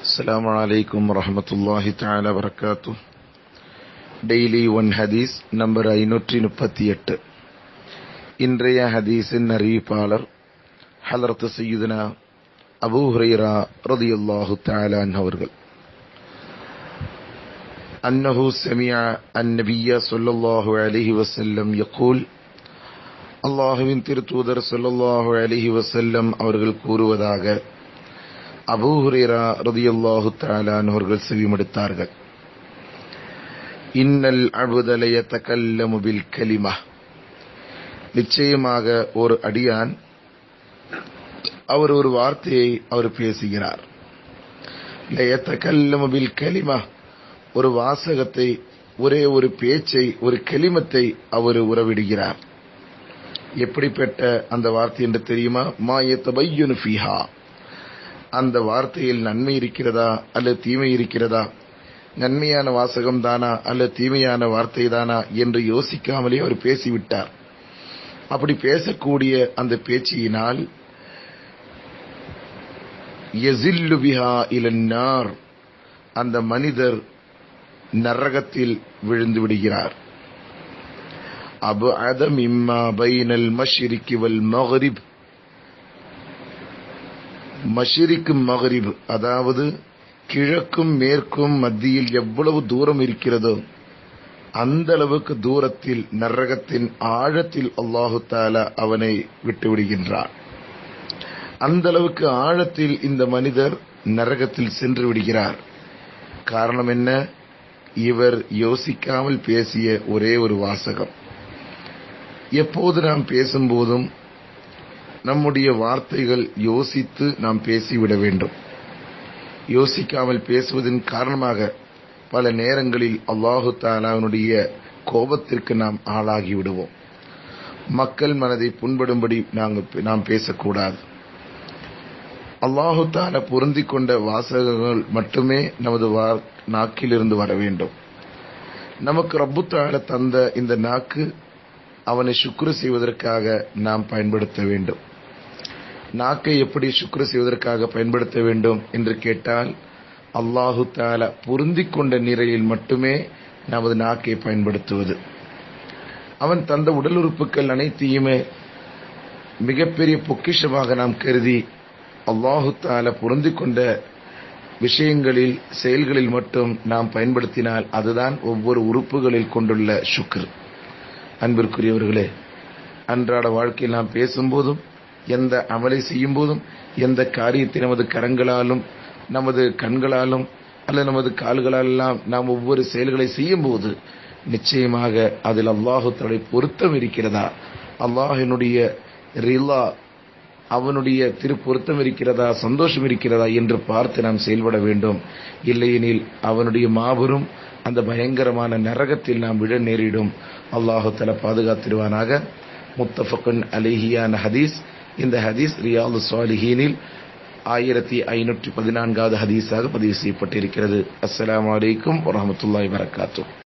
السلام عليكم ورحمة الله تعالى وبركاته daily one ஹதீஸ் number ஐநூற்றி முப்பத்தி எட்டு இன்றைய ஹதீஸின் அறிவிப்பாளர் ஹலரத்து சையுதுனா அபூ ஹுரைரா ரதியுல்லாஹு தாலான் அவர்கள் أنه سمع النبي صلى الله عليه وسلم يقول அல்லாஹுவின் திருத்தூதர் சொல்லல்லாஹு அலிஹி வசல்லம் அவர்கள் கூறுவதாக அபூ ஹுரேரா ரதியுல்லாஹு தாலான் அவர்கள் செவிமடுத்தார்கள் இன்னல் அழுதலைய தகல்லமு பில் கலிமா நிச்சயமாக ஒரு அடியான் அவர் ஒரு வார்த்தையை அவர் பேசுகிறார் லயத்தகல்லமு பில் கலிமா ஒரு வாசகத்தை ஒரே ஒரு பேச்சை ஒரு கெளிமத்தை அவர் உறவிடுகிறார் எப்படிப்பட்ட அந்த வார்த்தை என்று தெரியுமா மாயத்தபையுனு ஃபீஹா அந்த வார்த்தையில் நன்மை இருக்கிறதா அல்லது தீமை இருக்கிறதா நன்மையான வாசகம் தானா அல்லது தீமையான வார்த்தை தானா என்று யோசிக்காமலே அவர் பேசிவிட்டார் அப்படி பேசக்கூடிய அந்த பேச்சியினால் எசில்லு பிஹா இலன்னார் அந்த மனிதர் நரகத்தில் விழுந்து விடுகிறார் அபு அதம் இம்மா பைனல் மஷ்ரிக்கு வல் மகரிப் மஷிரிக்கு மகரிப் அதாவது கிழக்கும் மேற்கும் மத்தியில் எவ்வளவு தூரம் இருக்கிறதோ அந்த அளவுக்கு தூரத்தில் நரகத்தின் ஆழத்தில் அல்லாஹு தாலா அவனை விட்டுவிடுகின்றான் அந்த அளவுக்கு ஆழத்தில் இந்த மனிதர் நரகத்தில் சென்று விடுகிறார் காரணம் என்ன இவர் யோசிக்காமல் பேசிய ஒரே ஒரு வாசகம் எப்போது நாம் பேசும்போதும் நம்முடைய வார்த்தைகள் யோசித்து நாம் பேசிவிட வேண்டும் யோசிக்காமல் பேசுவதன் காரணமாக பல நேரங்களில் அல்லாஹு தாலாவினுடைய கோபத்திற்கு நாம் ஆளாகி விடுவோம் மக்கள் மனதை புண்படும்படி நாங்கள் நாம் பேசக்கூடாது அல்லாஹு தாலா பொருந்தி கொண்ட வாசகங்கள் மட்டுமே நமது நாக்கிலிருந்து வர வேண்டும் நமக்கு ரப்பு தால தந்த இந்த நாக்கு அவனை சுக்ரு செய்வதற்காக நாம் பயன்படுத்த வேண்டும் நாக்கை எப்படி சுக்ரு செய்வதற்காக பயன்படுத்த வேண்டும் என்று கேட்டால் அல்லாஹு தால பொருந்தி கொண்ட நிலையில் மட்டுமே நமது நாக்கை பயன்படுத்துவது அவன் தந்த உடல் உறுப்புகள் அனைத்தையுமே மிகப்பெரிய பொக்கிஷமாக நாம் கருதி அல்லாஹு தால பொருந்தி கொண்ட விஷயங்களில் செயல்களில் மட்டும் நாம் பயன்படுத்தினால் அதுதான் ஒவ்வொரு உறுப்புகளில் கொண்டுள்ள சுக்ர் அன்பிற்குரியவர்களே அன்றாட வாழ்க்கையில் நாம் பேசும்போதும் எந்த அமலை செய்யும் போதும் எந்த காரியத்தை நமது கரங்களாலும் நமது கண்களாலும் அல்லது நமது கால்களாலெல்லாம் நாம் ஒவ்வொரு செயல்களை செய்யும் போது நிச்சயமாக அதில் அல்லாஹு தலை பொருத்தம் இருக்கிறதா அல்லாஹினுடைய ரிலா அவனுடைய திரு பொருத்தம் இருக்கிறதா சந்தோஷம் இருக்கிறதா என்று பார்த்து நாம் செயல்பட வேண்டும் இல்லையெனில் அவனுடைய மாபெரும் அந்த பயங்கரமான நரகத்தில் நாம் விழ நேரிடும் அல்லாஹு தல பாதுகாத்திருவானாக முத்தஃபகுன் அலிஹியான ஹதீஸ் இந்த ஹதீஸ் ரியாது சாலிஹீனில் ஆயிரத்தி ஐநூற்றி பதினான்காவது ஹதீஸாக பதிவு செய்யப்பட்டிருக்கிறது அஸ்லாம் வலைக்கும் வரமத்துல்லாய் வரகாத்தூ